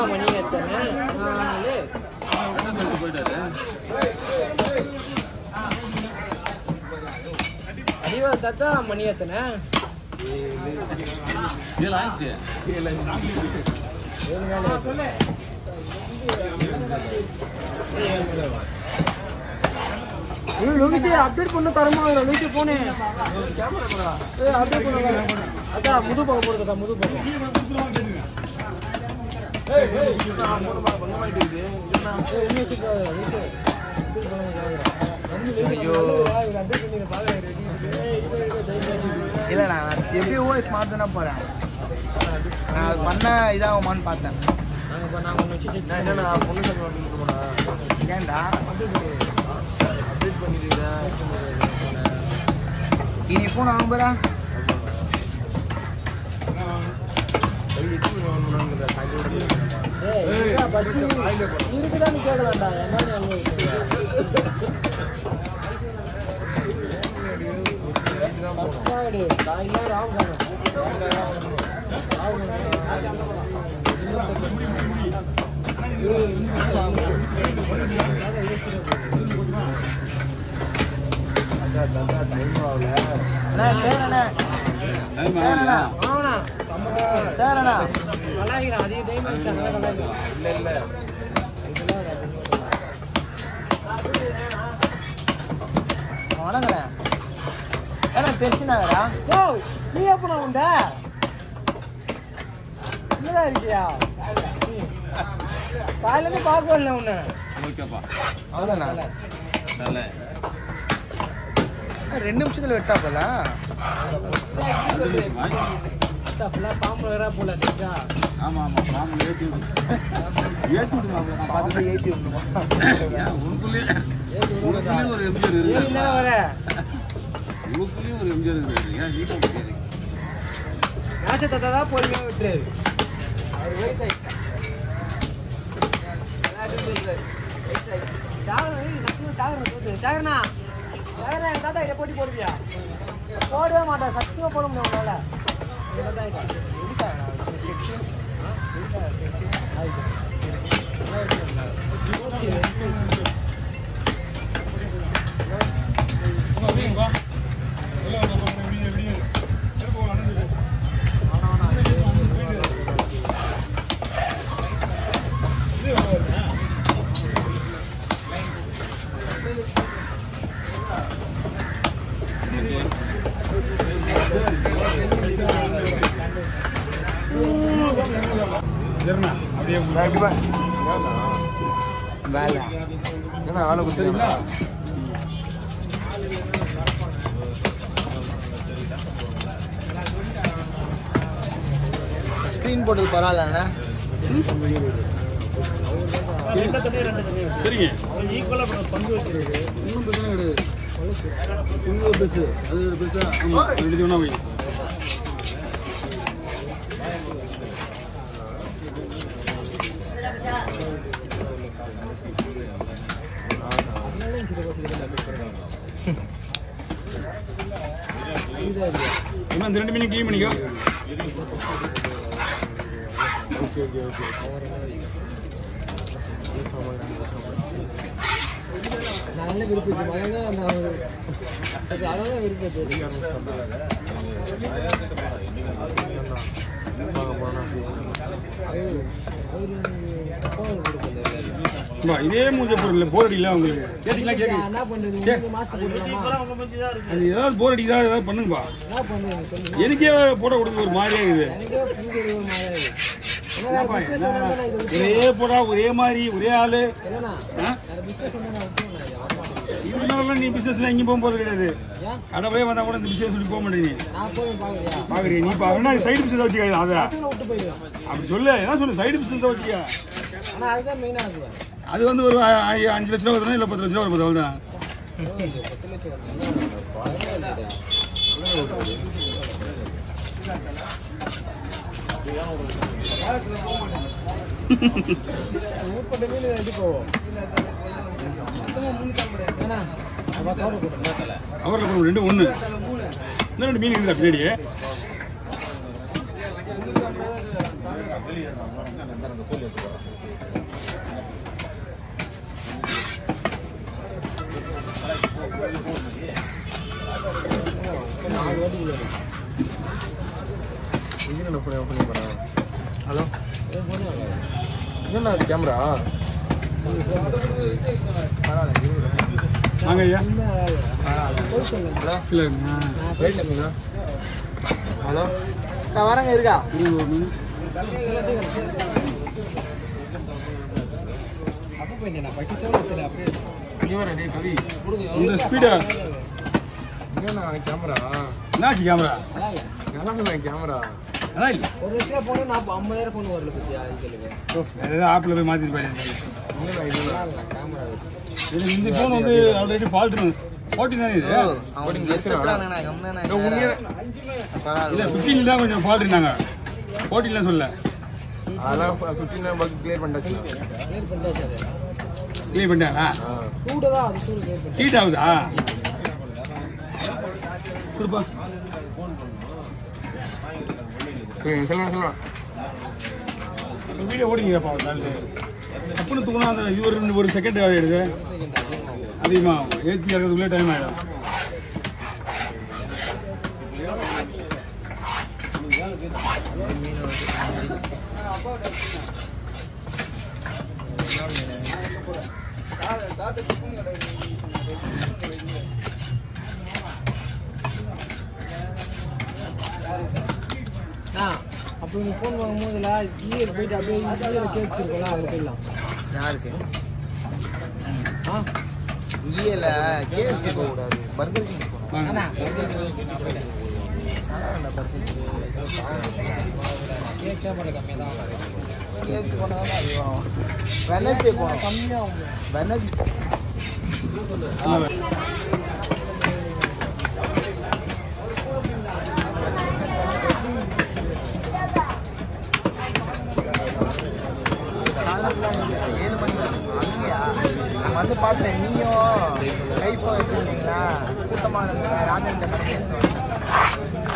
மணி எத்தனை நாலு அறிவா தாத்தா மணி எத்தனை ஏழு ஆயிடுச்சு ஏழு நாள் ஆகுது. அப்டேட் பண்ண தரமா லோகிச்சு போனே அப்டேட் பண்ண அதான் முது பக்கம் போடுறதா முது பக்கம் இல்ல நான் எப்பயும் ஓஎஸ் மாத்தனா போறேன் நான் அது பண்ண இதாகுமான்னு பார்த்தேன் நாங்கள் இப்போ நாங்கள் ஒன்று வச்சு நான் என்னண்ணா பொண்ணு சங்கம் போனா ஏன்டா அப்டேட் பண்ணிருக்கேன் இனி ஃபோன் வாங்குறா ஏய் இதுதான் பஜ்ஜி இருக்குதான்னு கேட்கலாம்டா என்னன்னு அனுபவிச்சு பத்தாடு காய்லாம் ராம் அண்ணா சரிண்ணே சரிண்ணா ஆவணா சரிண்ணா கலாய்கிறான் அதிக டைம் ஆயிடுச்சு அதனால கலாய்கிறான் இல்ல இல்ல வணங்கண்ணே ஏன்னா தெரிச்சுனாங்கடா ஓ நீ எப்படா உண்ட என்னதான் இருக்கியா காலையில பார்க்க வரல உன்னை ஓகேப்பா அவ்வளோதாண்ணா நல்ல ரெண்டு நிமிஷத்துல வெட்டா போல ஃபுல்லாக பாம்பு வேற போல தெரிஞ்சா ஆமா ஆமா மாமூல் ஏற்றி விடு ஏற்றி விடு மாமூல் நான் பார்த்துட்டு ஏற்றி விடணுமா ஏன் உனக்குள்ளேயே உனக்குள்ளேயே ஒரு எம்ஜிஆர் ஏறி இருக்கு என்ன வர உனக்குள்ளேயும் ஒரு எம்ஜிஆர் இருக்கு ஏன் நீ போக முடியாது மேட்சை தத்தா தான் பொறுமையாக விட்டுரு அவர் வயசாயிடுச்சு ஜாகரண்ணா ஜாகரண்ணா என் தாத்தா இதை போட்டி போடுவியா போடவே மாட்டேன் சத்தியமாக போட முடியும் உங்களால வேலை என்ன ஆளை கொடுத்துருங்களா ஸ்க்ரீன் போட்டது பரவாயில்லண்ணா சரிங்க ஒன்றும் பிரச்சனை கிடையாது உங்க பெருசு அது ஒரு பெருசா ஆமா ரெண்டு ஒன்றா வை என்ன இந்த ரெண்டு மீனையும் க்ளீன் பண்ணிக்கோ நல்ல விருப்பம் மகனே அந்த ஒரு- அது அதான் விருப்பம் அம்மா, இதே மூஞ்ச பொருள் போர் அடிக்கல உங்களுக்கு கேட்டீங்களா கேட்கு என்ன பண்றது உங்களுக்கு மாஸ்க் போட்டுக்கலாமா அது ஏதாவது போர் அடிக்குதா ஏதாவது பண்ணுங்கப்பா என்ன பண்றது எனக்கு சொல்லுங்க எனக்கே போட கொடுக்க ஒரு மாதிரியா இருக்குது எனக்கே புரிஞ்சு ஒரு மாதிரி இருக்கு. என்ன வேற business இருந்தா நான் இதை விட்டு- ஒரே போடா ஒரே மாதிரி ஒரே ஆளு என்னண்ணா ஆ? வேற business இருந்தா நான் விட்டுருவேண்ணா, இதை வரமாட்டேன். இவனால நீ பிசினஸ்ல எங்கேயும் போக போறது கிடையாது ஏன்? கடை போய் வந்தா கூட இந்த பிசினஸ் சொல்லி போக மாட்டேங்க நீ நான் போய் பார்க்கறியா? பாக்குறீங்க நீ பாக்குறா சைடு பிசினஸ் வச்சுக்காது அத பசங்களை விட்டு போயிடுவேன். அப்படி சொல்லு என்ன சொல்லு சைடு பிசினஸ் வச்சுக்க ஆனா அதுதான் main ஆ இருக்குது. அது வந்து ஒரு அ- அ- அஞ்சு லட்ச ரூபா வருதுன்னா இல்ல பத்து லட்ச ரூபா வருது அவ்வளவுதான் எவ்வளவு இது? பத்து லட்சம் வருது. என்ன இல்லையா? நூற்பட்ட மீன் எப்படி போவோம் ஏன்னா நம்ம கவர் போட்டோம் அவரில் ரெண்டு ஒண்ணு இன்னும் ரெண்டு மீன் இருக்குதா பின்னாடி ஹலோ என்ன கேமரா பரவாயில்ல இருபது வாங்க ஐயா ஹலோ இல்லை ஹலோ நான் வரேங்க இருக்கா இருபது ஒன்று இவரே கவி இந்த ஸ்பீடா என்னண்ணா கேமரா என்னாச்சு கேமரா நல்லா கேமரா அதான் இல்லை ஒரு லட்சம் போன நான் ஐம்பதாயிரம் ஃபோன் வரல பத்தியா இதுக்கு வேறு ஏதாவது ஆப்பில் போய் மாற்றிட்டு போயிருந்தேன் இல்லைண்ணா இல்லைண்ணா கேமரா இது இந்த ஃபோன் வந்து ஆல்ரெடி ஃபால்ட் போட்டி தானே இது அவனுக்கு எஸ்எப்டாங்கண்ணா கம்னா இல்லை ஃபிஃப்டீனில் தான் கொஞ்சம் ஃபால்ட் இருந்தாங்க போட்டிலாம் சொல்ல அதெல்லாம் ஃபிஃப்டீன் பக் கிளியர் பண்ணிட்டாச்சு கிளியர் பண்ணிட்டாச்சு அது க்ளீன் பண்ணிட்டாங்களா சூடு தான் அது சூடு கிளியர் பண்ணி ஹீட் ஆகுதா கொடுப்பா சொல்லுங்க சொல்லுங்க வீடியோ ஓடிங்கப்பா ஒரு நாள் தப்புன்னு தூங்கினா அந்த இது ஒரு ரெண்டு ஒரு செகண்ட் ஆகிடுது அதிகமாக ஏற்றி இறக்கிறதுக்குள்ளே டைம் ஆகிடும் ஆ அப்போ நீ ஃபோன் வாங்கும்போதுல ஈயர் போயிட்டு அப்படியே ஈயர் கேட்ச்சிருக்கலாம் அதில் போயிடலாம் யாருக்கு ஆ இங்கேயில கேஎஃப்சி போகக்கூடாது பர்கர் கிங் போகணும் அண்ணா பர்கர் கேட்க போட கம்மியாக தான் வாங்குறாரு கேஎஃப்சி போனால் தான் அதிகம் வெனஸ்டே போகணும் கம்மியாக வெனஸ்டே ஏழு மணி அங்கேயா நான் வந்து பார்த்தேன் நீயும் கை போய் வச்சிருந்தீங்களா கூட்டமாக இருந்தீங்க ராஜன் கிட்ட பேசணும்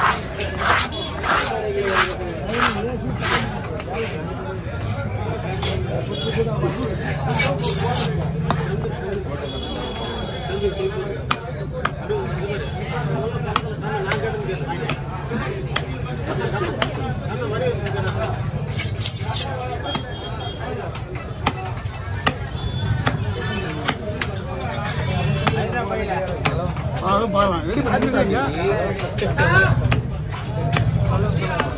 ஆ பார்க்கலாம் ரெடி பண்ணி